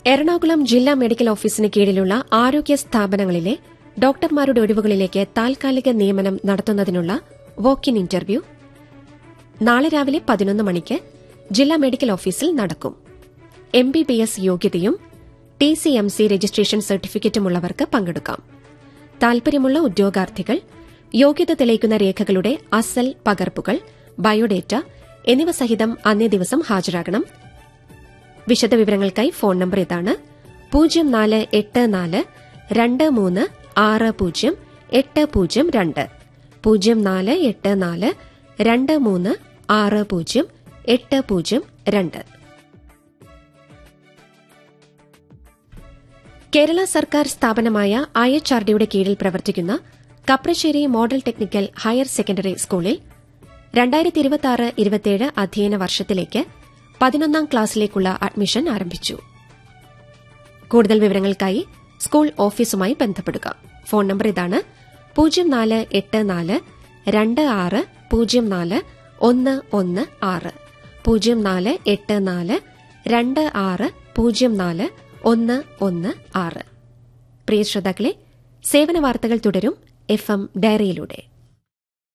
എറണാകുളം ജില്ലാ മെഡിക്കൽ ഓഫീസിന് കീഴിലുള്ള ആരോഗ്യ സ്ഥാപനങ്ങളിലെ ഡോക്ടർമാരുടെ ഒഴിവുകളിലേക്ക് താൽക്കാലിക നിയമനം നടത്തുന്നതിനുള്ള വോക്ക് ഇൻ ഇന്റർവ്യൂ നാളെ രാവിലെ പതിനൊന്ന് മണിക്ക് ജില്ലാ മെഡിക്കൽ ഓഫീസിൽ നടക്കും എം ബി ബി എസ് യോഗ്യതയും T C M C registration സർട്ടിഫിക്കറ്റുമുള്ളവർക്ക് പങ്കെടുക്കാം താൽപര്യമുള്ള ഉദ്യോഗാർത്ഥികൾ യോഗ്യത തെളിയിക്കുന്ന രേഖകളുടെ അസൽ പകർപ്പുകൾ ബയോഡേറ്റ എന്നിവ സഹിതം അന്നേ ദിവസം ഹാജരാകണം വിശദവിവരങ്ങൾക്കായി ഫോൺ നമ്പർ ഇതാണ് പൂജ്യം നാല് എട്ട് നാല് രണ്ട് മൂന്ന് ആറ് പൂജ്യം എട്ട് പൂജ്യം രണ്ട് പൂജ്യം നാല് എട്ട് നാല് രണ്ട് മൂന്ന് ആറ് പൂജ്യം എട്ട് പൂജ്യം രണ്ട് കേരള സർക്കാർ സ്ഥാപനമായ ഐ എച്ച് ആർ ഡിയുടെ കീഴിൽ പ്രവർത്തിക്കുന്ന Kaprassery model technical higher secondary സ്കൂളിൽ രണ്ടായിരത്തി ഇരുപത്തിയാറ് ഇരുപത്തിയേഴ് അധ്യയന വർഷത്തിലേക്ക് പതിനൊന്നാം ക്ലാസ്സിലേക്കുള്ള അഡ്മിഷൻ ആരംഭിച്ചു കൂടുതൽ വിവരങ്ങൾക്കായി സ്കൂൾ ഓഫീസുമായി ബന്ധപ്പെടുക ഫോൺ നമ്പർ ഇതാണ് പൂജ്യം നാല് എട്ട് നാല് രണ്ട് ആറ് പൂജ്യം നാല് ഒന്ന് ഒന്ന് ആറ് പൂജ്യം നാല് എട്ട് നാല് രണ്ട് ആറ് പൂജ്യം നാല് ഒന്ന് ഒന്ന് ആറ് പ്രിയ ശ്രോതാക്കളെ സേവന വാർത്തകൾ തുടരും എഫ് എം ഡയറിയിലൂടെ